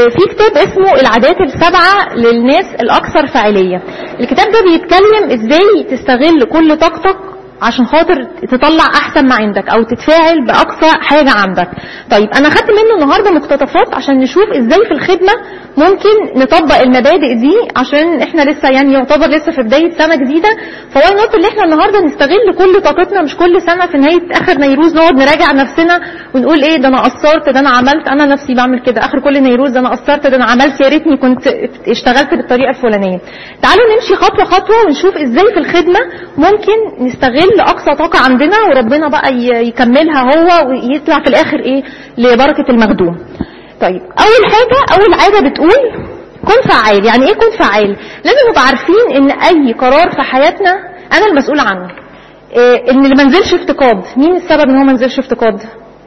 آه، في كتاب اسمه العادات السبعة للناس الأكثر فاعلية الكتاب ده بيتكلم ازاي تستغل كل طاقتك عشان خاطر تطلع احسن ما عندك او تتفاعل باقصى حاجة عندك طيب انا خدت منه النهاردة مقتطفات عشان نشوف ازاي في الخدمة ممكن نطبق المبادئ دي عشان احنا لسه يعني يعتبر لسه في بداية سنة جديدة فواي نوت اللي احنا النهاردة نستغل كل طاقتنا مش كل سنة في نهاية اخر نيروز نقعد نراجع نفسنا ونقول ايه ده انا قصرت ده انا عملت انا نفسي بعمل كده اخر كل نيروز ده انا قصرت ده انا عملت يا ريتني كنت اشتغلت بالطريقة الفلانية تعالوا نمشي خطوة خطوة ونشوف ازاي في الخدمة ممكن نستغل اقصى طاقة عندنا وربنا بقى ي- يكملها هو ويطلع في الاخر ايه لبركة المخدوم طيب اول حاجة اول عادة بتقول كن فعال يعني ايه كن فعال لازم نبقى عارفين ان اي قرار في حياتنا انا المسؤول عنه إيه ان اللي ما نزلش افتقاد مين السبب ان هو ما نزلش افتقاد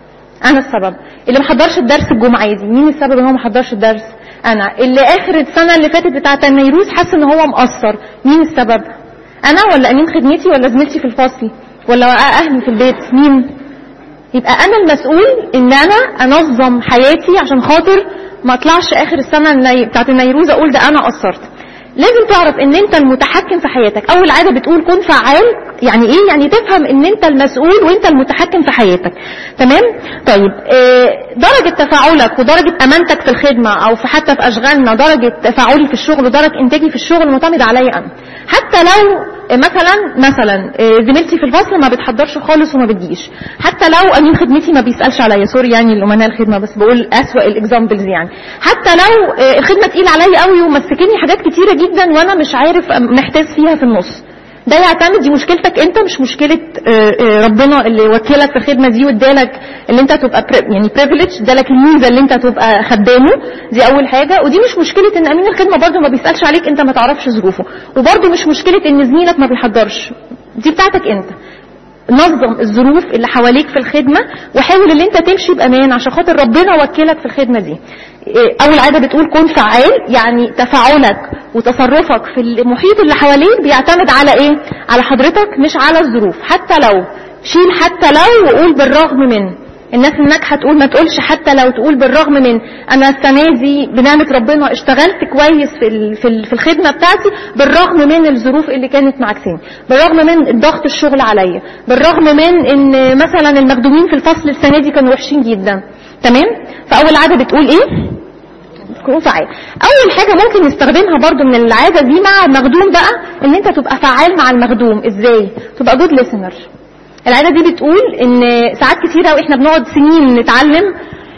انا السبب اللي ما حضرش الدرس الجمعه دي مين السبب ان هو ما حضرش الدرس انا اللي اخر السنه اللي فاتت بتاعه النيروز حاسس ان هو مقصر مين السبب انا ولا امين خدمتي ولا زميلتي في الفصل ولا اهلي في البيت مين يبقى انا المسؤول ان انا انظم حياتي عشان خاطر ما اطلعش اخر السنه الني- بتاعت النيروز اقول ده انا قصرت لازم تعرف ان انت المتحكم في حياتك اول عاده بتقول كن فعال يعني ايه يعني تفهم ان انت المسؤول وانت المتحكم في حياتك تمام طيب آه، درجه تفاعلك ودرجه امانتك في الخدمه او في حتى في اشغالنا درجه تفاعلي في الشغل ودرجه انتاجي في الشغل معتمد عليا انا حتى لو آه، مثلا مثلا آه، زميلتي في الفصل ما بتحضرش خالص وما بتجيش حتى لو امين خدمتي ما بيسالش عليا سوري يعني الامناء الخدمه بس بقول اسوأ الاكزامبلز يعني حتى لو آه، الخدمه تقيله عليا قوي ومسكني حاجات كتيره جدا وانا مش عارف محتاس فيها في النص ده يعتمد دي مشكلتك انت مش مشكله آه، آه، ربنا اللي وكلك في الخدمه دي وادالك اللي انت تبقى pri- يعني بريفليج ادالك الميزه اللي انت تبقى خدامه دي اول حاجه ودي مش مشكله ان امين الخدمه برده ما بيسالش عليك انت ما تعرفش ظروفه وبرده مش مشكله ان زميلك ما بيحضرش دي بتاعتك انت نظم الظروف اللي حواليك في الخدمة وحاول ان انت تمشي بامان عشان خاطر ربنا وكلك في الخدمة دي إيه، اول عادة بتقول كن فعال يعني تفاعلك وتصرفك في المحيط اللي حواليك بيعتمد على ايه على حضرتك مش على الظروف حتى لو شيل حتى لو وقول بالرغم من الناس الناجحه تقول ما تقولش حتى لو تقول بالرغم من انا السنه دي بنعمه ربنا اشتغلت كويس في ال- في ال- في الخدمه بتاعتي بالرغم من الظروف اللي كانت معاكسين بالرغم من ضغط الشغل عليا بالرغم من ان مثلا المخدومين في الفصل السنه دي كانوا وحشين جدا تمام فاول عاده بتقول ايه كون فعال اول حاجه ممكن نستخدمها برضو من العاده دي مع المخدوم بقى ان انت تبقى فعال مع المخدوم ازاي تبقى جود listener العاده دي بتقول ان ساعات كتيره واحنا بنقعد سنين نتعلم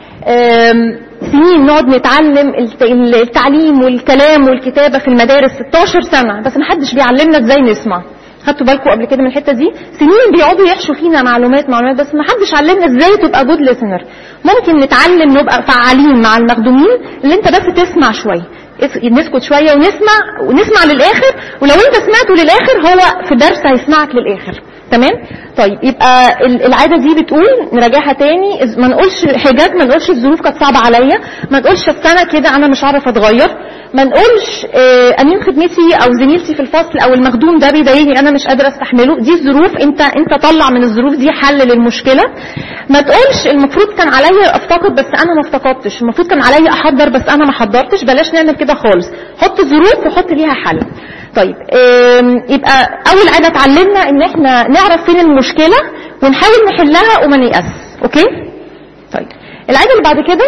آم، سنين نقعد نتعلم الت- التعليم والكلام والكتابه في المدارس 16 سنه بس محدش بيعلمنا ازاي نسمع خدتوا بالكم قبل كده من الحته دي سنين بيقعدوا يحشوا فينا معلومات معلومات بس ما حدش علمنا ازاي تبقى جود listener ممكن نتعلم نبقى فعالين مع المخدومين اللي انت بس تسمع شويه اس- نسكت شويه ونسمع ونسمع للاخر ولو انت سمعته للاخر هو في درس هيسمعك للاخر تمام طيب يبقى ال- العاده دي بتقول نراجعها تاني إز- ما نقولش حاجات ما نقولش الظروف كانت صعبه عليا ما نقولش السنه كده انا مش عارف اتغير ما نقولش آه، امين خدمتي او زميلتي في الفصل او المخدوم ده بيضايقني انا مش قادره استحمله دي الظروف انت انت طلع من الظروف دي حل للمشكله ما تقولش المفروض كان عليا افتقد بس انا ما افتقدتش المفروض كان عليا احضر بس انا ما حضرتش بلاش نعمل كده خالص حط ظروف وحط ليها حل طيب آم، يبقى اول عاده اتعلمنا ان احنا نعرف فين المشكله ونحاول نحلها وما نيأس اوكي طيب العاده اللي بعد كده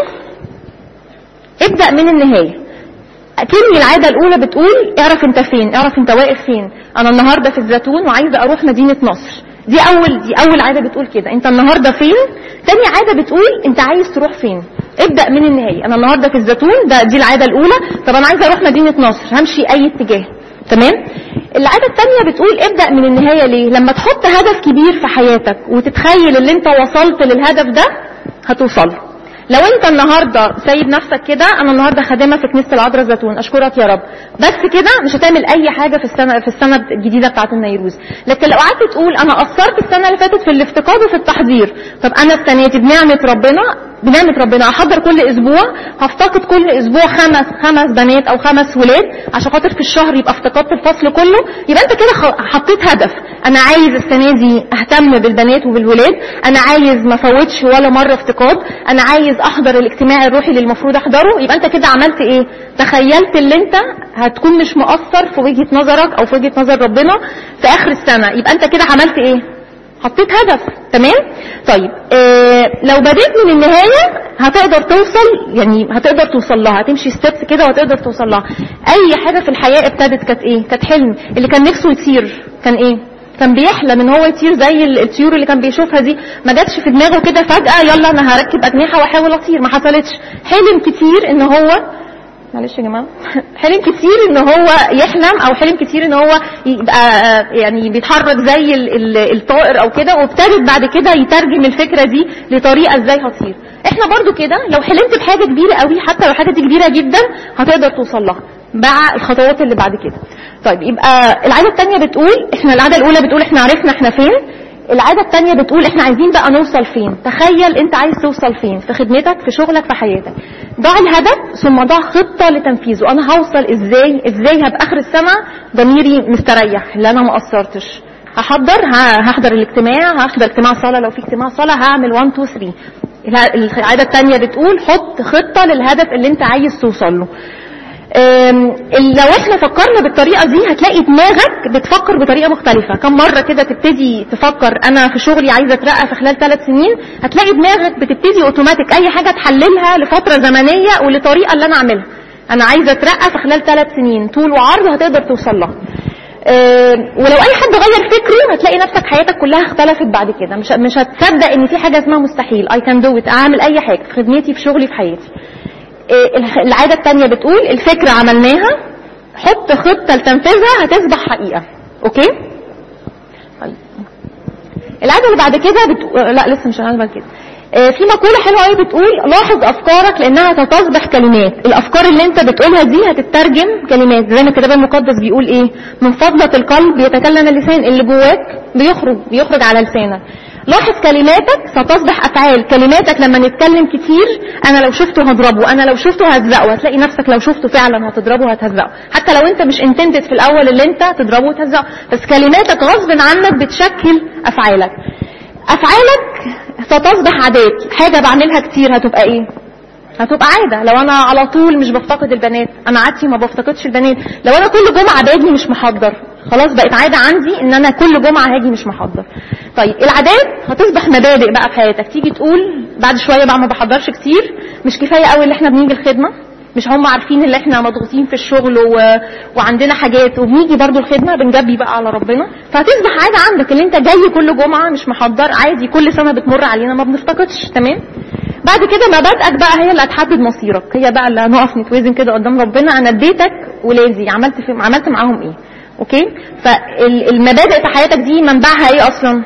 ابدأ من النهايه كلمة العادة الأولى بتقول اعرف انت فين اعرف انت واقف فين أنا النهاردة في الزيتون وعايزة أروح مدينة نصر دي أول دي أول عادة بتقول كده أنت النهاردة فين تاني عادة بتقول أنت عايز تروح فين ابدأ من النهاية أنا النهاردة في الزيتون ده دي العادة الأولى طب أنا عايزة أروح مدينة نصر همشي أي اتجاه تمام العادة الثانية بتقول ابدأ من النهاية ليه لما تحط هدف كبير في حياتك وتتخيل ان انت وصلت للهدف ده هتوصل لو انت النهارده سايب نفسك كده انا النهارده خادمه في كنيسه العذراء الزيتون اشكرك يا رب بس كده مش هتعمل اي حاجه في السنه في السنه الجديده بتاعه النيروز لكن لو قعدت تقول انا قصرت السنه اللي فاتت في الافتقاد وفي التحضير طب انا السنه دي بنعمه ربنا بنعمة ربنا احضر كل اسبوع هفتقد كل اسبوع خمس خمس بنات او خمس ولاد عشان خاطر في الشهر يبقى افتقدت الفصل كله يبقى انت كده خ- حطيت هدف انا عايز السنه دي اهتم بالبنات وبالولاد انا عايز ما فوتش ولا مره افتقاد انا عايز احضر الاجتماع الروحي اللي المفروض احضره يبقى انت كده عملت ايه تخيلت اللي انت هتكون مش مقصر في وجهه نظرك او في وجهه نظر ربنا في اخر السنه يبقى انت كده عملت ايه حطيت هدف تمام طيب آه لو بديت من النهايه هتقدر توصل يعني هتقدر توصل لها هتمشي ستيبس كده وهتقدر توصل لها اي حاجه في الحياه ابتدت كانت ايه كانت حلم اللي كان نفسه يطير كان ايه كان بيحلم ان هو يطير زي ال- الطيور اللي كان بيشوفها دي ما جاتش في دماغه كده فجاه يلا انا هركب اجنحه واحاول اطير ما حصلتش حلم كتير ان هو معلش يا جماعه حلم كتير ان هو يحلم او حلم كتير ان هو يبقى يعني بيتحرك زي ال- ال- الطائر او كده وابتدت بعد كده يترجم الفكره دي لطريقه ازاي هطير احنا برضو كده لو حلمت بحاجه كبيره قوي حتى لو حاجه دي كبيره جدا هتقدر توصل لها مع الخطوات اللي بعد كده طيب يبقى العاده الثانيه بتقول احنا العاده الاولى بتقول احنا عرفنا احنا فين العادة التانية بتقول احنا عايزين بقى نوصل فين تخيل انت عايز توصل فين في خدمتك في شغلك في حياتك ضع الهدف ثم ضع خطة لتنفيذه انا هوصل ازاي ازاي هبقى اخر السنة ضميري مستريح اللي انا ما قصرتش هحضر ه- هحضر الاجتماع هحضر اجتماع صلاة لو في اجتماع صلاة هعمل 1 2 3 الع- العادة التانية بتقول حط خطة للهدف اللي انت عايز توصل له أم، لو احنا فكرنا بالطريقه دي هتلاقي دماغك بتفكر بطريقه مختلفه كم مره كده تبتدي تفكر انا في شغلي عايزه اترقى في خلال ثلاث سنين هتلاقي دماغك بتبتدي اوتوماتيك اي حاجه تحللها لفتره زمنيه ولطريقه اللي انا اعملها انا عايزه اترقى في خلال ثلاث سنين طول وعرض هتقدر توصل لها أم، ولو اي حد غير فكره هتلاقي نفسك حياتك كلها اختلفت بعد كده مش مش هتصدق ان في حاجه اسمها مستحيل اي كان دو اعمل اي حاجه في خدمتي في شغلي في حياتي إيه، الح- العادة التانية بتقول الفكرة عملناها حط خطة لتنفيذها هتصبح حقيقة اوكي طيب. العادة اللي بعد كده بتقول لا لسه مش العادة بعد كده آه، في مقولة حلوة قوي بتقول لاحظ أفكارك لأنها ستصبح كلمات الأفكار اللي أنت بتقولها دي هتترجم كلمات زي ما الكتاب المقدس بيقول إيه من فضلة القلب يتكلم اللسان اللي جواك بيخرج بيخرج على لسانك لاحظ كلماتك ستصبح أفعال كلماتك لما نتكلم كتير أنا لو شفته هضربه أنا لو شفته ههزقه هتلاقي نفسك لو شفته فعلا هتضربه هتهزقه حتى لو أنت مش انتندد في الأول اللي أنت تضربه وتهزقه بس كلماتك غصب عنك بتشكل أفعالك افعالك ستصبح عادات حاجه بعملها كتير هتبقى ايه هتبقى عاده لو انا على طول مش بفتقد البنات انا عادتي ما بفتقدش البنات لو انا كل جمعه باجي مش محضر خلاص بقت عاده عندي ان انا كل جمعه هاجي مش محضر طيب العادات هتصبح مبادئ بقى في حياتك تيجي تقول بعد شويه بقى ما بحضرش كتير مش كفايه قوي اللي احنا بنيجي الخدمه مش هم عارفين ان احنا مضغوطين في الشغل و... وعندنا حاجات وبنيجي برضو الخدمه بنجبي بقى على ربنا فهتصبح عاده عندك اللي انت جاي كل جمعه مش محضر عادي كل سنه بتمر علينا ما بنفتقدش تمام بعد كده مبادئك بقى هي اللي هتحدد مصيرك هي بقى اللي هنقف نتوازن كده قدام ربنا انا اديتك ولادي عملت في... عملت معاهم ايه اوكي فالمبادئ في حياتك دي منبعها ايه اصلا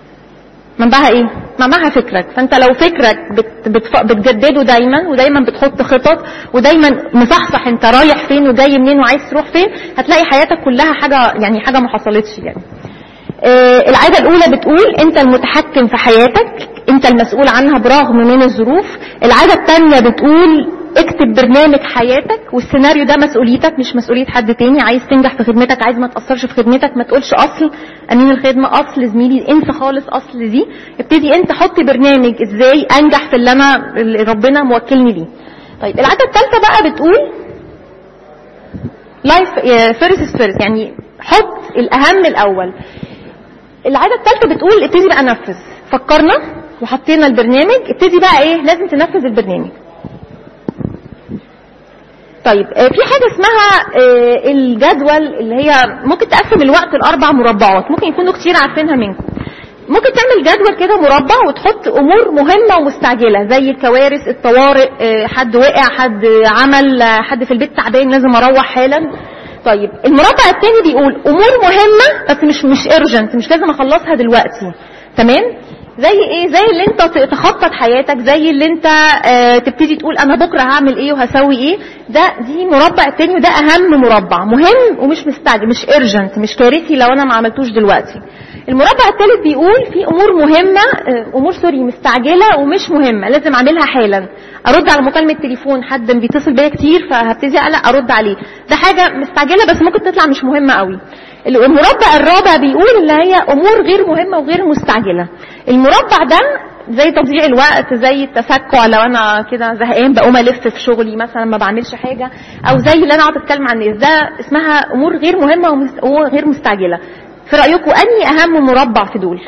منبعها ايه منبعها فكرك فانت لو فكرك بت بتف... بتجدده دايما ودايما بتحط خطط ودايما مصحصح انت رايح فين وجاي منين وعايز تروح فين هتلاقي حياتك كلها حاجه يعني حاجه ما حصلتش يعني آه العاده الاولى بتقول انت المتحكم في حياتك انت المسؤول عنها برغم من الظروف العاده الثانيه بتقول اكتب برنامج حياتك والسيناريو ده مسؤوليتك مش مسؤوليه حد تاني عايز تنجح في خدمتك عايز ما تاثرش في خدمتك ما تقولش اصل امين الخدمه اصل زميلي انسى خالص اصل دي ابتدي انت حط برنامج ازاي انجح في اللي انا اللي ربنا موكلني ليه طيب العاده الثالثه بقى بتقول لايف فيرست فيرست يعني حط الاهم الاول العاده الثالثه بتقول ابتدي بقى نفذ فكرنا وحطينا البرنامج ابتدي بقى ايه لازم تنفذ البرنامج طيب آه، في حاجة اسمها آه، الجدول اللي هي ممكن تقسم الوقت لأربع مربعات ممكن يكونوا كتير عارفينها منكم ممكن تعمل جدول كده مربع وتحط امور مهمه ومستعجله زي الكوارث الطوارئ آه، حد وقع حد عمل آه، حد في البيت تعبان لازم اروح حالا طيب المربع الثاني بيقول امور مهمه بس مش مش ارجنت مش لازم اخلصها دلوقتي تمام زي ايه زي اللي انت ت- تخطط حياتك زي اللي انت آه تبتدي تقول انا بكره هعمل ايه وهسوي ايه ده دي مربع التاني وده اهم مربع مهم ومش مستعجل مش ارجنت مش كارثي لو انا ما عملتوش دلوقتي المربع الثالث بيقول في امور مهمه آه، امور سوري مستعجله ومش مهمه لازم اعملها حالا ارد على مكالمه تليفون حد بيتصل بيا كتير فهبتدي اقلق ارد عليه ده حاجه مستعجله بس ممكن تطلع مش مهمه قوي المربع الرابع بيقول اللي هي امور غير مهمه وغير مستعجله المربع ده زي تضييع الوقت زي التسكع لو انا كده زهقان بقوم الف في شغلي مثلا ما بعملش حاجه او زي اللي انا اقعد اتكلم عن الناس ده اسمها امور غير مهمه ومس- وغير مستعجله في رايكم انهي اهم مربع في دول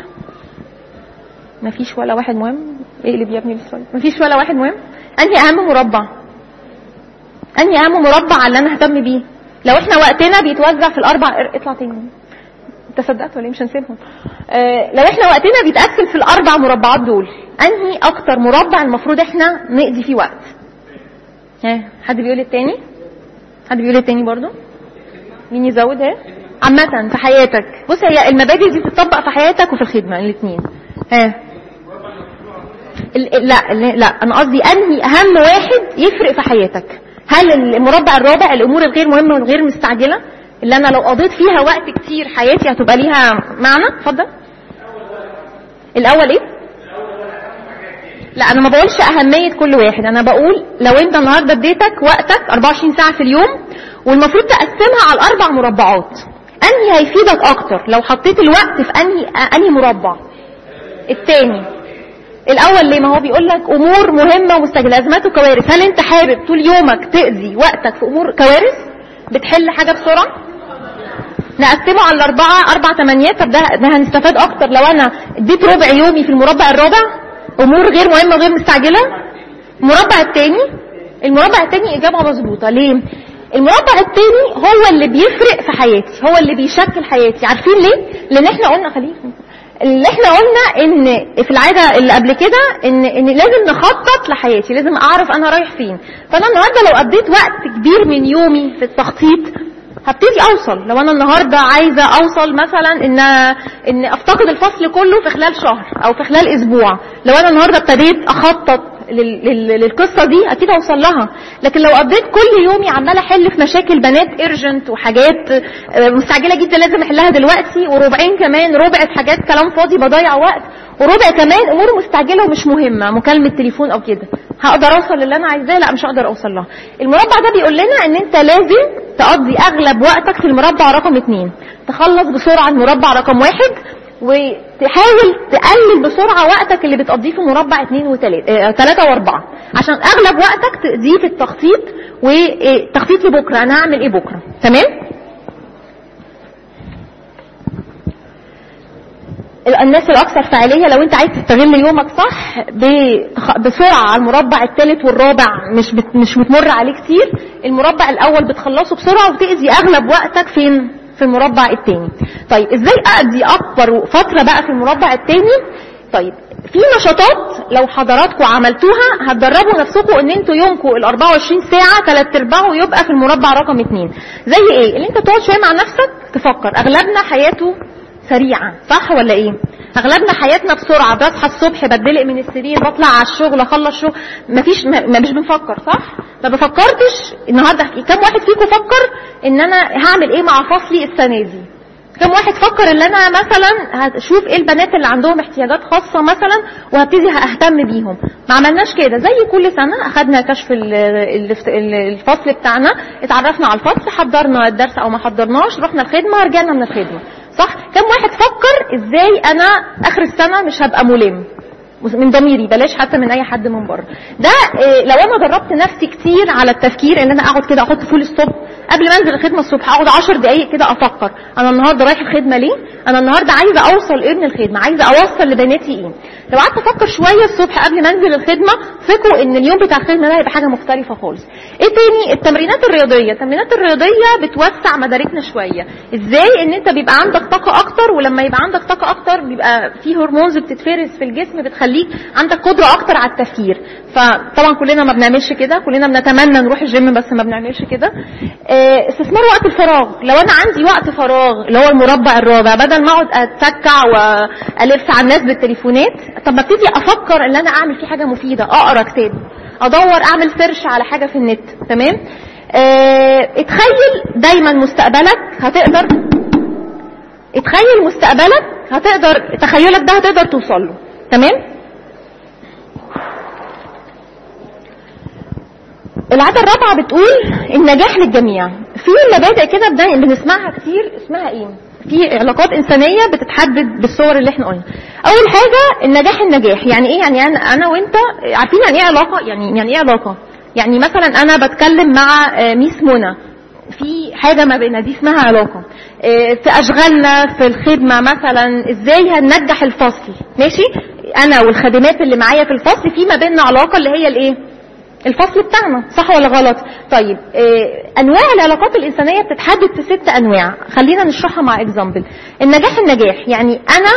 مفيش ولا واحد مهم اقلب يا ابني السؤال مفيش ولا واحد مهم انهي اهم مربع انهي اهم مربع اللي انا اهتم بيه لو احنا وقتنا بيتوزع في الاربع اطلع تاني انت صدقت ولا ايه مش هنسيبهم آه لو احنا وقتنا بيتقسم في الاربع مربعات دول انهي اكتر مربع المفروض احنا نقضي فيه وقت ها حد بيقول التاني حد بيقول التاني برضو مين يزود ها عامة في حياتك بص هي المبادئ دي بتطبق في حياتك وفي الخدمة الاثنين ها ال- ال- لا ال- لا انا قصدي انهي اهم واحد يفرق في حياتك هل المربع الرابع الامور الغير مهمه والغير مستعجله اللي انا لو قضيت فيها وقت كتير حياتي هتبقى ليها معنى اتفضل الاول ايه لا انا ما بقولش اهميه كل واحد انا بقول لو انت النهارده اديتك وقتك 24 ساعه في اليوم والمفروض تقسمها على الاربع مربعات انهي هيفيدك اكتر لو حطيت الوقت في انهي انهي مربع التاني الاول ليه ما هو بيقول لك امور مهمه ومستعجله ازمات وكوارث هل انت حابب طول يومك تقضي وقتك في امور كوارث بتحل حاجه بسرعه نقسمه على الاربعه اربع تمانيات طب ده, ده هنستفاد اكتر لو انا اديت ربع يومي في المربع الرابع امور غير مهمه وغير مستعجله المربع الثاني المربع الثاني اجابه مظبوطه ليه المربع الثاني هو اللي بيفرق في حياتي هو اللي بيشكل حياتي عارفين ليه لان احنا قلنا خليك اللي احنا قلنا ان في العاده اللي قبل كده ان ان لازم نخطط لحياتي لازم اعرف انا رايح فين فانا النهارده لو قضيت وقت كبير من يومي في التخطيط هبتدي اوصل لو انا النهارده عايزه اوصل مثلا ان ان افتقد الفصل كله في خلال شهر او في خلال اسبوع لو انا النهارده ابتديت اخطط لل- لل- للقصه دي اكيد اوصل لها لكن لو قضيت كل يومي عماله احل في مشاكل بنات ارجنت وحاجات آه، مستعجله جدا لازم احلها دلوقتي وربعين كمان ربع في حاجات كلام فاضي بضيع وقت وربع كمان امور مستعجله ومش مهمه مكالمه تليفون او كده هقدر اوصل للي انا عايزاه لا مش هقدر اوصل لها المربع ده بيقول لنا ان انت لازم تقضي اغلب وقتك في المربع رقم اتنين تخلص بسرعه المربع رقم واحد وتحاول تقلل بسرعه وقتك اللي بتقضيه في مربع اتنين وتلاته اه تلاته واربعه عشان اغلب وقتك تقضيه في التخطيط وتخطيط لبكره انا هعمل ايه بكره تمام الناس الاكثر فعاليه لو انت عايز تستغل يومك صح بتخ- بسرعه على المربع الثالث والرابع مش بت... مش بتمر عليه كتير المربع الاول بتخلصه بسرعه وتقضي اغلب وقتك فين في المربع الثاني طيب ازاي اقضي اكبر فتره بقى في المربع الثاني طيب في نشاطات لو حضراتكم عملتوها هتدربوا نفسكم ان انتوا يومكم ال 24 ساعه ثلاث ارباعه يبقى في المربع رقم اثنين زي ايه اللي انت تقعد شويه مع نفسك تفكر اغلبنا حياته سريعة صح ولا ايه اغلبنا حياتنا بسرعة بصحى الصبح بتدلق من السرير بطلع على الشغل اخلص شغل مفيش ما مش بنفكر صح ما بفكرتش النهارده كم واحد فيكم فكر ان انا هعمل ايه مع فصلي السنة دي كم واحد فكر ان انا مثلا هشوف ايه البنات اللي عندهم احتياجات خاصة مثلا وهبتدي اهتم بيهم ما عملناش كده زي كل سنة اخدنا كشف ال- ال- ال- الفصل بتاعنا اتعرفنا على الفصل حضرنا الدرس او ما حضرناش رحنا الخدمة رجعنا من الخدمة صح كم واحد فكر ازاي انا اخر السنة مش هبقى ملم من ضميري بلاش حتى من اي حد من بره ده إيه، لو انا دربت نفسي كتير على التفكير ان انا اقعد كده احط فول ستوب قبل ما انزل الخدمه الصبح اقعد 10 دقائق كده افكر انا النهارده رايح الخدمه ليه انا النهارده عايزه اوصل ايه من الخدمه عايزه اوصل لبناتي ايه لو قعدت افكر شويه الصبح قبل ما انزل الخدمه ثقوا ان اليوم بتاع الخدمه ده هيبقى حاجه مختلفه خالص ايه تاني التمرينات الرياضيه التمرينات الرياضيه بتوسع مداركنا شويه ازاي ان انت بيبقى عندك طاقه اكتر ولما يبقى عندك طاقه اكتر بيبقى في هرمونز بتتفرز في الجسم بتخليك عندك قدره اكتر على التفكير فطبعا كلنا ما بنعملش كده كلنا بنتمنى نروح الجيم بس ما بنعملش كده آه، استثمار وقت الفراغ لو انا عندي وقت فراغ اللي هو المربع الرابع بدل ما اقعد اتسكع والف على الناس بالتليفونات طب ما ابتدي افكر ان انا اعمل فيه حاجه مفيده اقرا كتاب ادور اعمل سيرش على حاجه في النت تمام آه، اتخيل دايما مستقبلك هتقدر اتخيل مستقبلك هتقدر تخيلك ده هتقدر توصل له تمام العادة الرابعة بتقول النجاح للجميع في مبادئ كده بن- بنسمعها كتير اسمها ايه في علاقات انسانيه بتتحدد بالصور اللي احنا قلنا اول حاجه النجاح النجاح يعني ايه يعني انا انا وانت عارفين يعني ايه علاقه يعني يعني ايه علاقه يعني مثلا انا بتكلم مع آه، ميس منى في حاجه ما بيننا دي اسمها علاقه آه، في اشغالنا في الخدمه مثلا ازاي هننجح الفصل ماشي انا والخادمات اللي معايا في الفصل في ما بيننا علاقه اللي هي الايه الفصل بتاعنا صح ولا غلط طيب آه، انواع العلاقات الانسانيه بتتحدد في ست انواع خلينا نشرحها مع اكزامبل النجاح النجاح يعني انا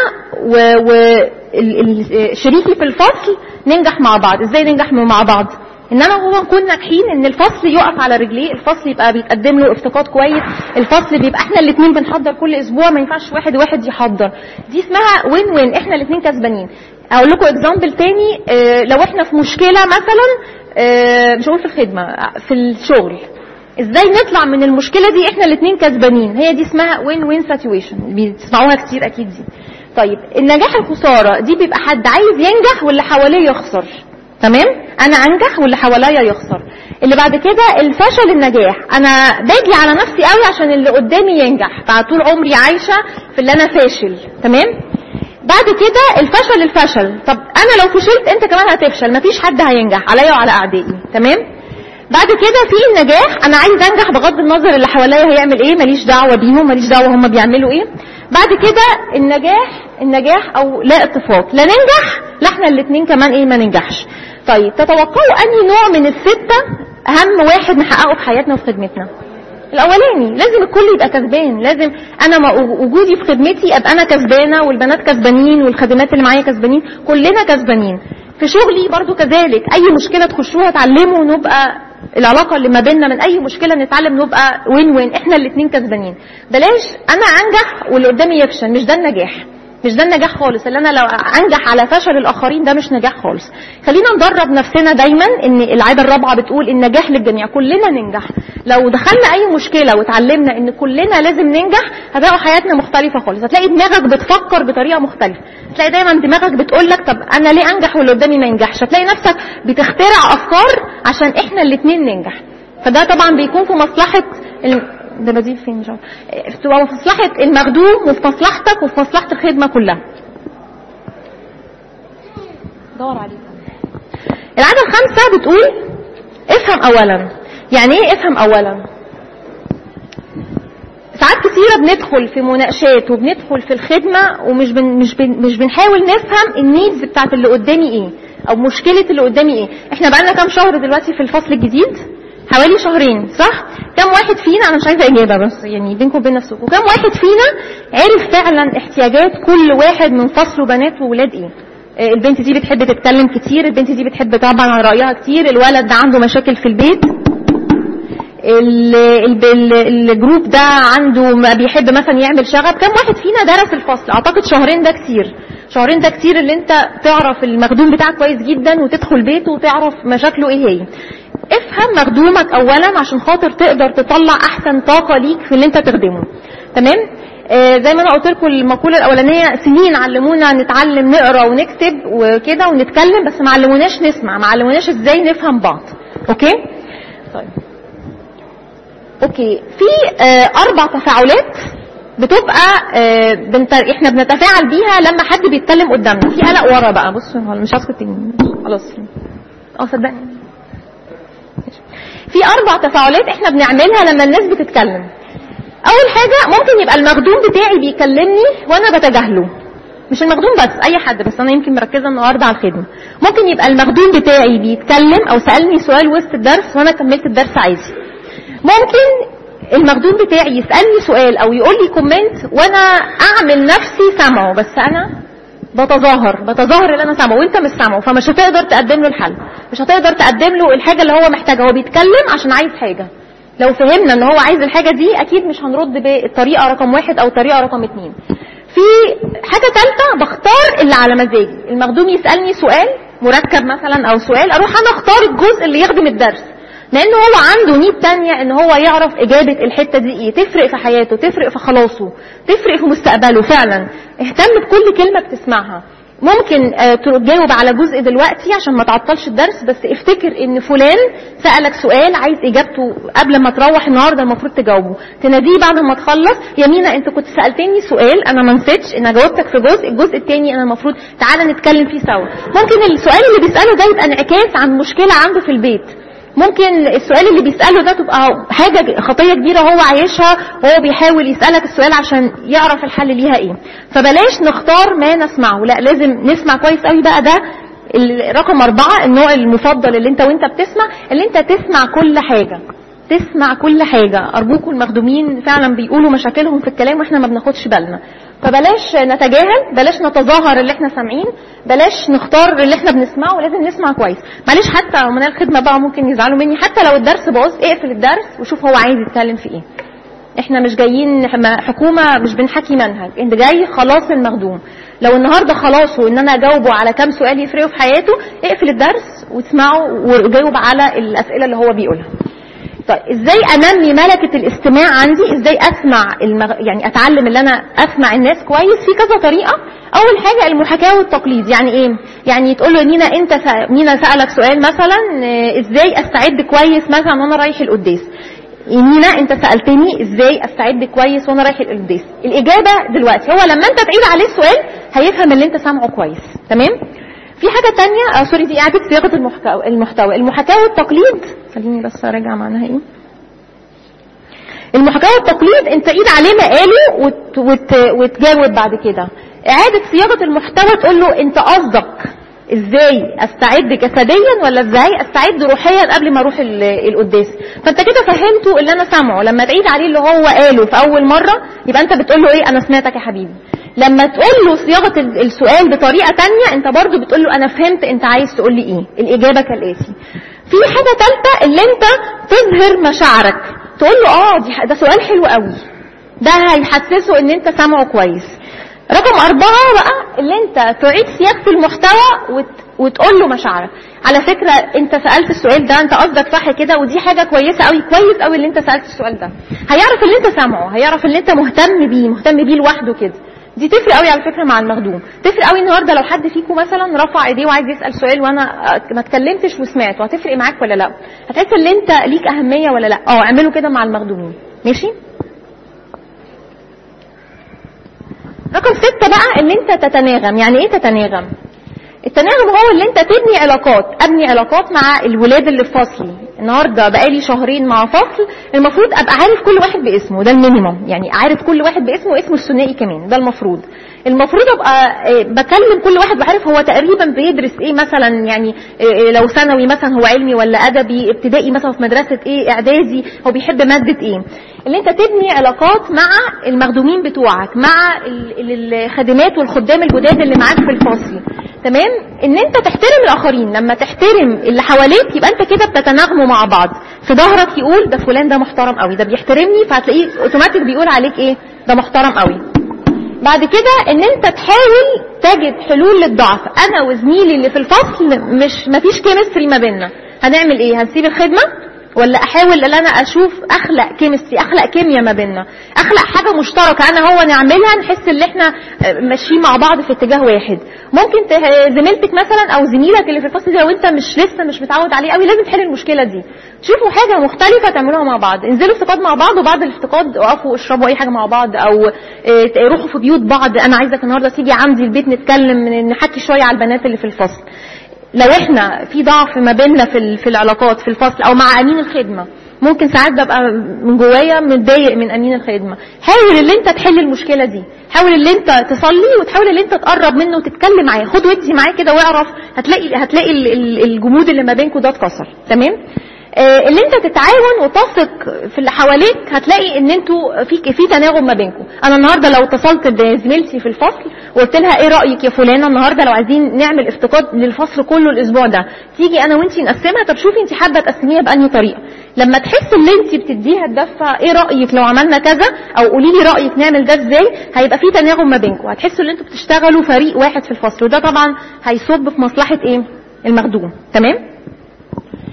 وشريكي في الفصل ننجح مع بعض ازاي ننجح مع بعض ان انا وهو نكون ناجحين ان الفصل يقف على رجليه الفصل يبقى بيتقدم له افتقاد كويس الفصل بيبقى احنا الاثنين بنحضر كل اسبوع ما ينفعش واحد واحد يحضر دي اسمها وين وين احنا الاثنين كسبانين اقول لكم اكزامبل تاني آه، لو احنا في مشكله مثلا آه، مش هقول في الخدمه في الشغل ازاي نطلع من المشكله دي احنا الاثنين كسبانين هي دي اسمها وين وين سيتويشن بتسمعوها كتير اكيد دي طيب النجاح الخساره دي بيبقى حد عايز ينجح واللي حواليه يخسر تمام انا انجح واللي حواليا يخسر اللي بعد كده الفشل النجاح انا باجي على نفسي قوي عشان اللي قدامي ينجح فطول عمري عايشه في اللي انا فاشل تمام بعد كده الفشل الفشل طب انا لو فشلت انت كمان هتفشل مفيش حد هينجح عليا وعلى اعدائي تمام بعد كده في النجاح انا عايز انجح بغض النظر اللي حواليا هيعمل ايه ماليش دعوه بيهم ماليش دعوه هم بيعملوا ايه بعد كده النجاح النجاح او لا اتفاق لا ننجح لا احنا الاثنين كمان ايه ما ننجحش طيب تتوقعوا انهي نوع من السته اهم واحد نحققه في حياتنا وفي خدمتنا الاولاني لازم الكل يبقى كسبان لازم انا مع وجودي في خدمتي ابقى انا كسبانه والبنات كسبانين والخادمات اللي معايا كسبانين كلنا كسبانين في شغلي برضو كذلك اي مشكله تخشوها اتعلموا نبقى العلاقه اللي ما بيننا من اي مشكله نتعلم نبقى وين وين احنا الاثنين كسبانين بلاش انا انجح واللي قدامي يفشل مش ده النجاح مش ده النجاح خالص اللي انا لو انجح على فشل الاخرين ده مش نجاح خالص خلينا ندرب نفسنا دايما ان العاده الرابعه بتقول النجاح للجميع كلنا ننجح لو دخلنا اي مشكله وتعلمنا ان كلنا لازم ننجح هتلاقوا حياتنا مختلفه خالص هتلاقي دماغك بتفكر بطريقه مختلفه هتلاقي دايما دماغك بتقول لك طب انا ليه انجح واللي قدامي ما ينجحش هتلاقي نفسك بتخترع افكار عشان احنا الاثنين ننجح فده طبعا بيكون في مصلحه ال... ده بديل فين مش عارف بتبقى في مصلحة المخدوم وفي مصلحتك وفي مصلحة الخدمة كلها دور عليك العادة الخامسة بتقول افهم اولا يعني ايه افهم اولا ساعات كثيرة بندخل في مناقشات وبندخل في الخدمة ومش بن مش بن مش بنحاول نفهم النيدز بتاعت اللي قدامي ايه او مشكلة اللي قدامي ايه احنا بقالنا كام شهر دلوقتي في الفصل الجديد حوالي شهرين صح كم واحد فينا انا مش عايزه اجابه بس يعني بينكم وبين نفسكم كم واحد فينا عرف فعلا احتياجات كل واحد من فصله بنات وولاد ايه آه، البنت دي بتحب تتكلم كتير البنت دي بتحب طبعا عن رايها كتير الولد ده عنده مشاكل في البيت ال- ال- ال- الجروب ده عنده ما بيحب مثلا يعمل شغب كم واحد فينا درس الفصل اعتقد شهرين ده كتير شهرين ده كتير اللي انت تعرف المخدوم بتاعك كويس جدا وتدخل بيته وتعرف مشاكله ايه هي افهم مخدومك اولا عشان خاطر تقدر تطلع احسن طاقه ليك في اللي انت تخدمه تمام آه زي ما انا قلت لكم المقوله الاولانيه سنين علمونا نتعلم نقرا ونكتب وكده ونتكلم بس ما علموناش نسمع ما علموناش ازاي نفهم بعض اوكي طيب اوكي في آه اربع تفاعلات بتبقى آه بنت... احنا بنتفاعل بيها لما حد بيتكلم قدامنا في قلق ورا بقى بصوا هو مش هسكت تاني خلاص اه صدقني في اربع تفاعلات احنا بنعملها لما الناس بتتكلم اول حاجه ممكن يبقى المخدوم بتاعي بيكلمني وانا بتجاهله مش المخدوم بس اي حد بس انا يمكن مركزه النهارده على الخدمه ممكن يبقى المخدوم بتاعي بيتكلم او سالني سؤال وسط الدرس وانا كملت الدرس عادي ممكن المخدوم بتاعي يسالني سؤال او يقول لي كومنت وانا اعمل نفسي سامعه بس انا بتظاهر بتظاهر اللي انا سامعه وانت مش سامعه فمش هتقدر تقدم له الحل مش هتقدر تقدم له الحاجه اللي هو محتاجها هو بيتكلم عشان عايز حاجه لو فهمنا ان هو عايز الحاجه دي اكيد مش هنرد بالطريقه رقم واحد او الطريقه رقم اتنين في حاجه ثالثه بختار اللي على مزاجي المخدوم يسالني سؤال مركب مثلا او سؤال اروح انا اختار الجزء اللي يخدم الدرس مع انه هو عنده نيد تانية ان هو يعرف اجابة الحتة دي ايه تفرق في حياته تفرق في خلاصه تفرق في مستقبله فعلا اهتم بكل كلمة بتسمعها ممكن آه، تجاوب على جزء دلوقتي عشان ما تعطلش الدرس بس افتكر ان فلان سألك سؤال عايز اجابته قبل ما تروح النهارده المفروض تجاوبه تناديه بعد ما تخلص يا مينا انت كنت سألتني سؤال انا ما نسيتش انا جاوبتك في جزء الجزء التاني انا المفروض تعالى نتكلم فيه سوا ممكن السؤال اللي بيسأله ده يبقى انعكاس عن مشكلة عنده في البيت ممكن السؤال اللي بيسأله ده تبقى حاجة خطية كبيرة هو عايشها وهو بيحاول يسألك السؤال عشان يعرف الحل ليها ايه فبلاش نختار ما نسمعه لا لازم نسمع كويس قوي بقى ده ال- رقم أربعة النوع المفضل اللي انت وانت بتسمع اللي انت تسمع كل حاجة تسمع كل حاجة أرجوكم المخدومين فعلا بيقولوا مشاكلهم في الكلام واحنا ما بناخدش بالنا فبلاش نتجاهل بلاش نتظاهر اللي احنا سامعين بلاش نختار اللي احنا بنسمعه لازم نسمع كويس معلش حتى عملاء الخدمة بقى ممكن يزعلوا مني حتى لو الدرس باظ اقفل الدرس وشوف هو عايز يتكلم في ايه احنا مش جايين ح- حكومة مش بنحكي منهج انت جاي خلاص المخدوم لو النهارده خلاص وان انا اجاوبه على كام سؤال يفرقوا في حياته اقفل الدرس واسمعه وجاوب على الاسئله اللي هو بيقولها طيب ازاي انمي ملكة الاستماع عندي ازاي اسمع المغ... يعني اتعلم اللي انا اسمع الناس كويس في كذا طريقة اول حاجة المحاكاة والتقليد يعني ايه يعني تقول له نينا انت س... نينا سألك سؤال مثلا آه، ازاي استعد كويس مثلا وانا رايح القداس نينا انت سألتني ازاي استعد كويس وانا رايح القداس الاجابة دلوقتي هو لما انت تعيد عليه السؤال هيفهم اللي انت سامعه كويس تمام في حاجة تانية آه سوري دي إعادة صياغة المحتوى المحتوى المحاكاة والتقليد خليني بس أراجع معناها إيه المحاكاة والتقليد أنت عيد عليه مقاله وت... وت... وتجاوب بعد كده إعادة صياغة المحتوى تقول له أنت قصدك ازاي استعد جسديا ولا ازاي استعد روحيا قبل ما اروح ال- القداس فانت كده فهمته اللي انا سامعه لما تعيد عليه اللي هو قاله في اول مره يبقى انت بتقول له ايه انا سمعتك يا حبيبي لما تقول له صياغه ال- السؤال بطريقه تانية انت برضو بتقول له انا فهمت انت عايز تقول لي ايه الاجابه كالاتي في حاجه ثالثه اللي انت تظهر مشاعرك تقول له اه دي ح- ده سؤال حلو قوي ده هيحسسه ان انت سامعه كويس رقم أربعة بقى اللي انت تعيد صياغة المحتوى وت... وتقول له مشاعرك على فكرة انت سألت السؤال ده انت قصدك صح كده ودي حاجة كويسة قوي كويس قوي اللي انت سألت السؤال ده هيعرف اللي انت سامعه هيعرف اللي انت مهتم بيه مهتم بيه لوحده كده دي تفرق قوي على فكرة مع المخدوم تفرق قوي النهارده لو حد فيكم مثلا رفع ايديه وعايز يسأل سؤال وانا ما اتكلمتش وسمعته هتفرق معاك ولا لا هتحس ان انت ليك اهمية ولا لا اه اعملوا كده مع المخدومين ماشي رقم ستة بقى ان انت تتناغم يعني ايه تتناغم التناغم هو اللي انت تبني علاقات ابني علاقات مع الولاد اللي في فصلي النهارده بقالي شهرين مع فصل المفروض ابقى عارف كل واحد باسمه ده المينيمم يعني عارف كل واحد باسمه واسمه الثنائي كمان ده المفروض المفروض ابقى آه، بكلم كل واحد وعارف هو تقريبا بيدرس ايه مثلا يعني آه، آه، لو ثانوي مثلا هو علمي ولا ادبي ابتدائي مثلا في مدرسه ايه اعدادي هو بيحب ماده ايه اللي انت تبني علاقات مع المخدومين بتوعك مع ال- ال- الخادمات والخدام الجداد اللي معاك في الفصل تمام ان انت تحترم الاخرين لما تحترم اللي حواليك يبقى انت كده بتتناغموا مع بعض في ظهرك يقول ده فلان ده محترم قوي ده بيحترمني فهتلاقيه اوتوماتيك بيقول عليك ايه ده محترم قوي بعد كده ان انت تحاول تجد حلول للضعف انا وزميلي اللي في الفصل مش مفيش كيمستري ما بيننا هنعمل ايه هنسيب الخدمه ولا احاول ان انا اشوف اخلق كيمستري اخلق كيمياء ما بيننا اخلق حاجه مشتركه انا هو نعملها نحس ان احنا آه، ماشيين مع بعض في اتجاه واحد ممكن ته- زميلتك مثلا او زميلك اللي في الفصل ده لو انت مش لسه مش متعود عليه قوي لازم تحل المشكله دي شوفوا حاجه مختلفه تعملوها مع بعض انزلوا افتقاد مع بعض وبعد الافتقاد اقفوا اشربوا اي حاجه مع بعض او آه، روحوا في بيوت بعض انا عايزك النهارده تيجي عندي البيت نتكلم نحكي شويه على البنات اللي في الفصل لو احنا في ضعف ما بيننا في ال- في العلاقات في الفصل او مع امين الخدمه ممكن ساعات ببقى من جوايا متضايق من امين الخدمه حاول ان انت تحل المشكله دي حاول ان انت تصلي وتحاول ان انت تقرب منه وتتكلم معاه خد ودي معاه كده واعرف هتلاقي هتلاقي ال- ال- الجمود اللي ما بينكم ده اتكسر تمام آه، اللي انت تتعاون وتثق في اللي حواليك هتلاقي ان انتوا في في تناغم ما بينكم انا النهارده لو اتصلت بزميلتي في الفصل وقلت لها ايه رايك يا فلانه النهارده لو عايزين نعمل افتقاد للفصل كله الاسبوع ده تيجي انا وانتي نقسمها طب شوفي انت حابه تقسميها بانهي طريقه لما تحس ان انت بتديها الدفه ايه رايك لو عملنا كذا او قولي لي رايك نعمل ده ازاي هيبقى في تناغم ما بينكم هتحسوا ان انتوا بتشتغلوا فريق واحد في الفصل وده طبعا هيصب في مصلحه ايه المخدوم تمام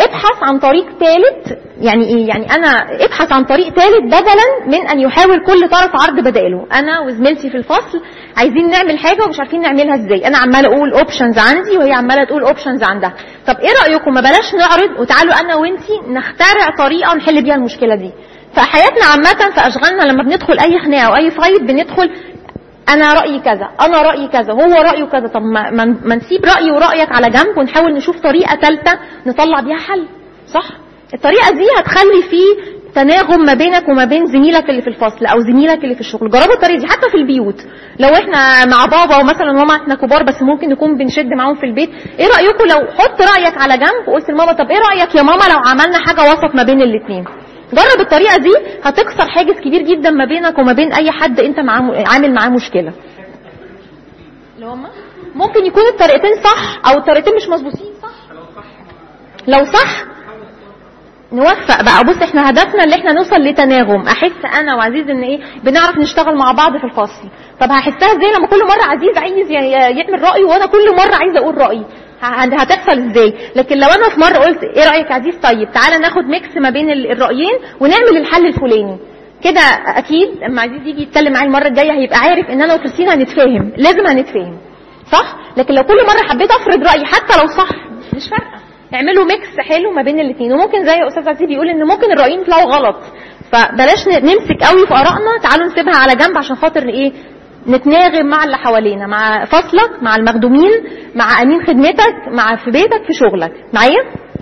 ابحث عن طريق ثالث يعني ايه يعني انا ابحث عن طريق ثالث بدلا من ان يحاول كل طرف عرض بدائله انا وزميلتي في الفصل عايزين نعمل حاجه ومش عارفين نعملها ازاي انا عماله اقول اوبشنز عندي وهي عماله تقول اوبشنز عندها طب ايه رايكم ما بلاش نعرض وتعالوا انا وانتي نخترع طريقه نحل بيها المشكله دي فحياتنا عامه في اشغالنا لما بندخل اي خناقه او اي فايت بندخل انا رايي كذا انا رايي كذا هو رايه كذا طب ما, ما, ما نسيب رايي ورايك على جنب ونحاول نشوف طريقه ثالثه نطلع بيها حل صح الطريقه دي هتخلي فيه تناغم ما بينك وما بين زميلك اللي في الفصل او زميلك اللي في الشغل جربوا الطريقه دي حتى في البيوت لو احنا مع بابا ومثلا ماما احنا كبار بس ممكن نكون بنشد معاهم في البيت ايه رايكم لو حط رايك على جنب وقلت لماما طب ايه رايك يا ماما لو عملنا حاجه وسط ما بين الاثنين جرب الطريقه دي هتكسر حاجز كبير جدا ما بينك وما بين اي حد انت معاه عامل معاه مشكله اللي هم ممكن يكون الطريقتين صح او الطريقتين مش مظبوطين صح لو صح نوفق بقى بص احنا هدفنا اللي احنا نوصل لتناغم احس انا وعزيز ان ايه بنعرف نشتغل مع بعض في الفصل طب هحسها ازاي لما كل مره عزيز عايز يعمل رايه وانا كل مره عايزه اقول رايي هتحصل ازاي لكن لو انا في مره قلت ايه رايك عزيز طيب تعالى ناخد ميكس ما بين الرايين ونعمل الحل الفلاني كده اكيد اما عزيز يجي يتكلم معايا المره الجايه هيبقى عارف ان انا وكريستينا هنتفاهم لازم هنتفاهم صح لكن لو كل مره حبيت افرض رايي حتى لو صح مش فارقه اعملوا ميكس حلو ما بين الاثنين وممكن زي استاذ عزيز بيقول ان ممكن الرايين يطلعوا غلط فبلاش نمسك قوي في ارائنا تعالوا نسيبها على جنب عشان خاطر ايه نتناغم مع اللي حوالينا مع فصلك مع المخدومين مع امين خدمتك مع في بيتك في شغلك معايا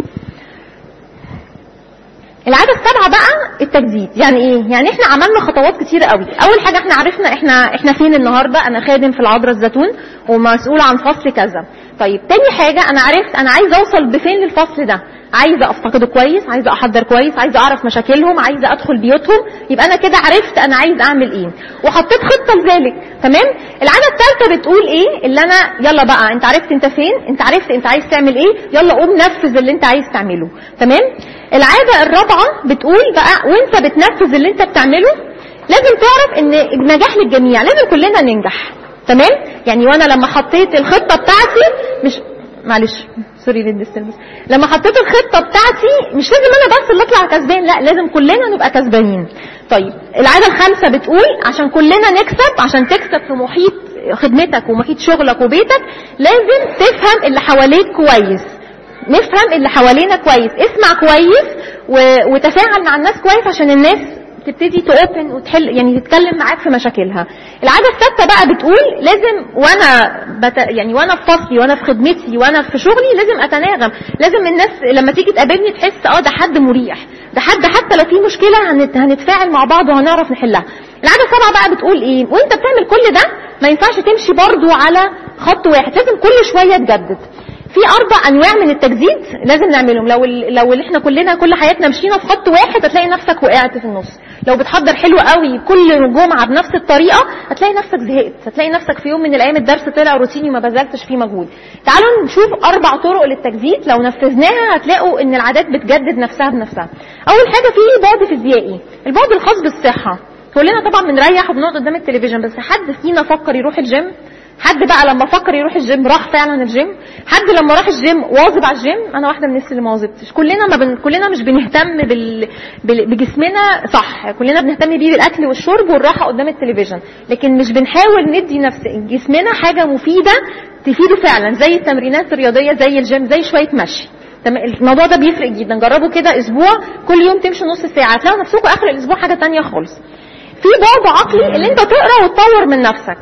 العادة السابعة بقى التجديد يعني ايه يعني احنا عملنا خطوات كتيرة قوي اول حاجة احنا عرفنا احنا احنا فين النهاردة انا خادم في العذراء الزيتون ومسؤول عن فصل كذا طيب تاني حاجة انا عرفت انا عايزة اوصل بفين للفصل ده عايزة افتقده كويس عايزة احضر كويس عايزة اعرف مشاكلهم عايزة ادخل بيوتهم يبقى انا كده عرفت انا عايز اعمل ايه وحطيت خطة لذلك تمام العادة الثالثة بتقول ايه اللي انا يلا بقى انت عرفت انت فين انت عرفت انت عايز تعمل ايه يلا قوم نفذ اللي انت عايز تعمله تمام العادة الرابعة بتقول بقى وانت بتنفذ اللي انت بتعمله لازم تعرف ان النجاح للجميع لازم كلنا ننجح تمام يعني وانا لما حطيت الخطة بتاعتي مش معلش سوري للديستربنس لما حطيت الخطه بتاعتي مش لازم انا بس اللي اطلع كسبان لا لازم كلنا نبقى كسبانين طيب العاده الخامسه بتقول عشان كلنا نكسب عشان تكسب في محيط خدمتك ومحيط شغلك وبيتك لازم تفهم اللي حواليك كويس نفهم اللي حوالينا كويس اسمع كويس و... وتفاعل مع الناس كويس عشان الناس تبتدي تأوبن وتحل يعني تتكلم معاك في مشاكلها العاده الثابته بقى بتقول لازم وانا بت يعني وانا في فصلي وانا في خدمتي وانا في شغلي لازم اتناغم لازم الناس لما تيجي تقابلني تحس اه ده حد مريح ده حد حتى لو في مشكله هنت هنتفاعل مع بعض وهنعرف نحلها العاده السابعه بقى بتقول ايه وانت بتعمل كل ده ما ينفعش تمشي برضو على خط واحد لازم كل شويه تجدد في اربع انواع من التجديد لازم نعملهم لو ال لو اللي احنا كلنا كل حياتنا مشينا في خط واحد هتلاقي نفسك وقعت في النص لو بتحضر حلو قوي كل جمعه بنفس الطريقه هتلاقي نفسك زهقت هتلاقي نفسك في يوم من الايام الدرس طلع روتيني وما بذلتش فيه مجهود تعالوا نشوف اربع طرق للتجديد لو نفذناها هتلاقوا ان العادات بتجدد نفسها بنفسها اول حاجه في بعد فيزيائي البعد الخاص بالصحه كلنا طبعا بنريح وبنقعد قدام التلفزيون بس حد فينا فكر يروح الجيم حد بقى لما فكر يروح الجيم راح فعلا الجيم حد لما راح الجيم واظب على الجيم انا واحده من الناس اللي ما واظبتش كلنا ما بن... كلنا مش بنهتم بال... بال... بجسمنا صح كلنا بنهتم بيه بالاكل والشرب والراحه قدام التلفزيون لكن مش بنحاول ندي نفس جسمنا حاجه مفيده تفيده فعلا زي التمرينات الرياضيه زي الجيم زي شويه مشي الموضوع ده بيفرق جدا جربوا كده اسبوع كل يوم تمشوا نص ساعه هتلاقوا نفسكم اخر الاسبوع حاجه تانية خالص في بعد عقلي اللي انت تقرا وتطور من نفسك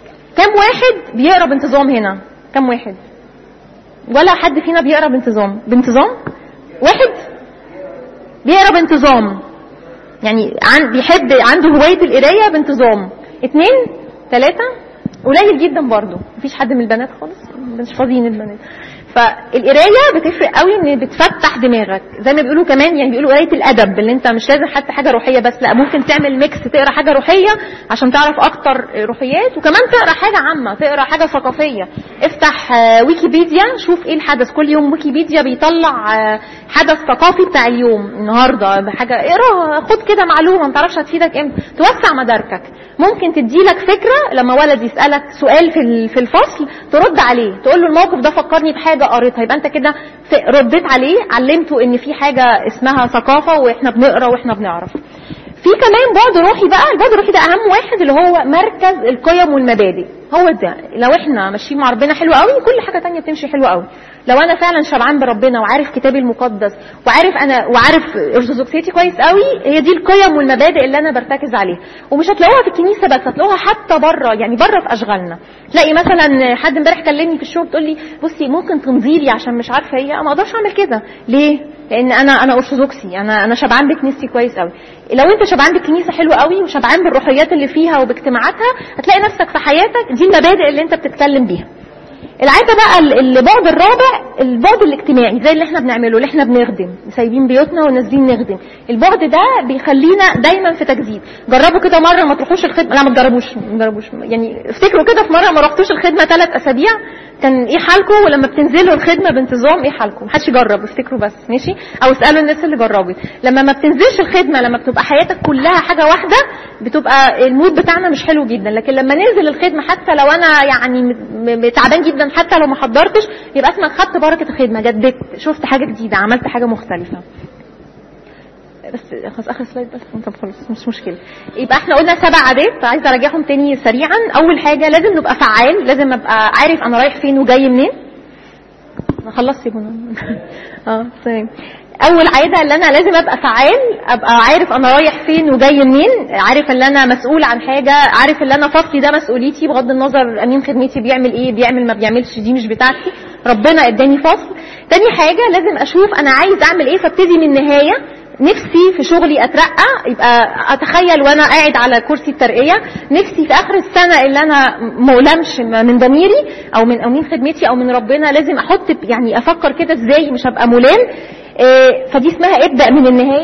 كم واحد بيقرا بانتظام هنا كم واحد ولا حد فينا بيقرا بانتظام بانتظام واحد بيقرا بانتظام يعني عن بيحب عنده هوايه القرايه بانتظام اتنين ثلاثه قليل جدا برضو مفيش حد من البنات خالص مش فاضيين البنات فالقرايه بتفرق قوي ان بتفتح دماغك زي ما بيقولوا كمان يعني بيقولوا قرايه الادب اللي انت مش لازم حتى حاجه روحيه بس لا ممكن تعمل ميكس تقرا حاجه روحيه عشان تعرف اكتر روحيات وكمان تقرا حاجه عامه تقرا حاجه ثقافيه افتح ويكيبيديا شوف ايه الحدث كل يوم ويكيبيديا بيطلع حدث ثقافي بتاع اليوم النهارده بحاجه اقرا خد كده معلومه ما تعرفش هتفيدك امتى توسع مداركك ممكن تديلك فكره لما ولد يسالك سؤال في في الفصل ترد عليه تقول له الموقف ده فكرني بحاجه حاجه قريتها يبقى انت كده ف- رديت عليه علمته ان في حاجه اسمها ثقافه واحنا بنقرا واحنا بنعرف في كمان بعد روحي بقى البعد الروحي ده اهم واحد اللي هو مركز القيم والمبادئ هو ده لو احنا ماشيين مع ربنا حلو قوي كل حاجه تانية بتمشي حلو قوي لو انا فعلا شبعان بربنا وعارف كتابي المقدس وعارف انا وعارف ارثوذكسيتي كويس قوي هي دي القيم والمبادئ اللي انا برتكز عليها ومش هتلاقوها في الكنيسه بس هتلاقوها حتى بره يعني بره في اشغالنا تلاقي مثلا حد امبارح كلمني في الشغل تقول لي بصي ممكن تنظري لي عشان مش عارفه ايه أنا ما اقدرش اعمل كده ليه لان انا انا ارثوذكسي انا انا شبعان بكنيستي كويس قوي لو انت شبعان بالكنيسه حلو قوي وشبعان بالروحيات اللي فيها وباجتماعاتها هتلاقي نفسك في حياتك دي المبادئ اللي انت بتتكلم بيها العاده بقى ال- البعد الرابع البعد الاجتماعي زي اللي احنا بنعمله اللي احنا بنخدم سايبين بيوتنا ونازلين نخدم البعد ده بيخلينا دايما في تجديد جربوا كده مره ما تروحوش الخدمه لا ما تجربوش ما تجربوش يعني افتكروا كده في مره ما رحتوش الخدمه ثلاث اسابيع كان ايه حالكم ولما بتنزلوا الخدمه بانتظام ايه حالكم محدش يجرب افتكروا بس ماشي او اسالوا الناس اللي جربت لما ما بتنزلش الخدمه لما بتبقى حياتك كلها حاجه واحده بتبقى المود بتاعنا مش حلو جدا لكن لما ننزل الخدمه حتى لو انا يعني م- م- تعبان جدا حتى لو ما حضرتش يبقى اسمك خدت بركه الخدمه جددت شفت حاجه جديده عملت حاجه مختلفه بس خلاص اخر سلايد بس طب خلاص مش مشكله يبقى احنا قلنا سبع عادات عايزه اراجعهم تاني سريعا اول حاجه لازم نبقى فعال لازم ابقى عارف انا رايح فين وجاي منين انا خلصت يا بنى اه تمام اول عاده اللي انا لازم ابقى فعال ابقى عارف انا رايح فين وجاي منين عارف ان انا مسؤول عن حاجه عارف ان انا فصلي ده مسؤوليتي بغض النظر امين خدمتي بيعمل ايه بيعمل ما بيعملش دي مش بتاعتي ربنا اداني فصل تاني حاجه لازم اشوف انا عايز اعمل ايه فابتدي من النهايه نفسي في شغلي اترقى يبقى اتخيل وانا قاعد على كرسي الترقيه نفسي في اخر السنه اللي انا مولمش من ضميري او من او من خدمتي او من ربنا لازم احط يعني افكر كده ازاي مش هبقى ملام إيه، فدي اسمها ابدا من النهايه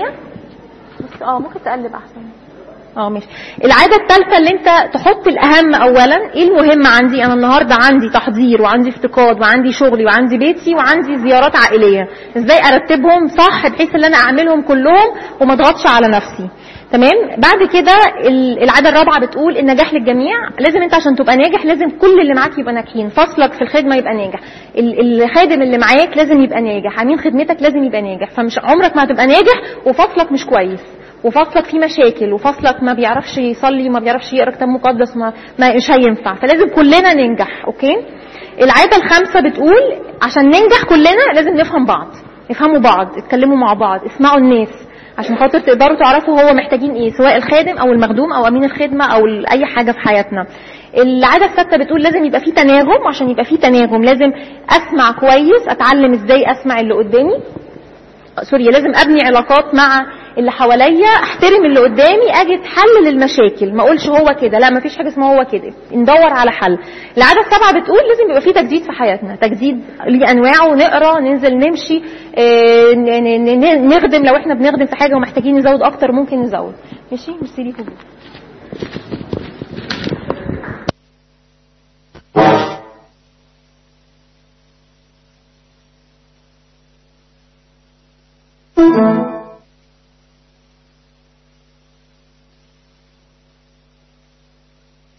بس اه ممكن تقلب احسن اه ماشي العاده الثالثه اللي انت تحط الاهم اولا ايه المهم عندي انا النهارده عندي تحضير وعندي افتقاد وعندي شغلي وعندي بيتي وعندي زيارات عائليه ازاي ارتبهم صح بحيث ان انا اعملهم كلهم وما اضغطش على نفسي تمام بعد كده ال- العاده الرابعه بتقول النجاح للجميع لازم انت عشان تبقى ناجح لازم كل اللي معاك يبقى ناجحين فصلك في الخدمه يبقى ناجح ال- الخادم اللي معاك لازم يبقى ناجح امين خدمتك لازم يبقى ناجح فمش عمرك ما هتبقى ناجح وفصلك مش كويس وفصلك فيه مشاكل وفصلك ما بيعرفش يصلي وما بيعرفش يقرا كتاب مقدس ما, ما مش هينفع فلازم كلنا ننجح اوكي العاده الخامسه بتقول عشان ننجح كلنا لازم نفهم بعض افهموا بعض اتكلموا مع بعض اسمعوا الناس عشان خاطر تقدروا تعرفوا هو محتاجين ايه سواء الخادم او المخدوم او امين الخدمه او ال- اي حاجه في حياتنا العاده الثابته بتقول لازم يبقى في تناغم عشان يبقى في تناغم لازم اسمع كويس اتعلم ازاي اسمع اللي قدامي سوري لازم ابني علاقات مع اللي حواليا احترم اللي قدامي اجي حل للمشاكل ما اقولش هو كده لا ما فيش حاجه اسمها هو كده ندور على حل العاده السابعه بتقول لازم يبقى في تجديد في حياتنا تجديد ليه انواعه نقرا ننزل نمشي آه، ن- ن- ن- نخدم لو احنا بنخدم في حاجه ومحتاجين نزود اكتر ممكن نزود ماشي ميرسي ليكم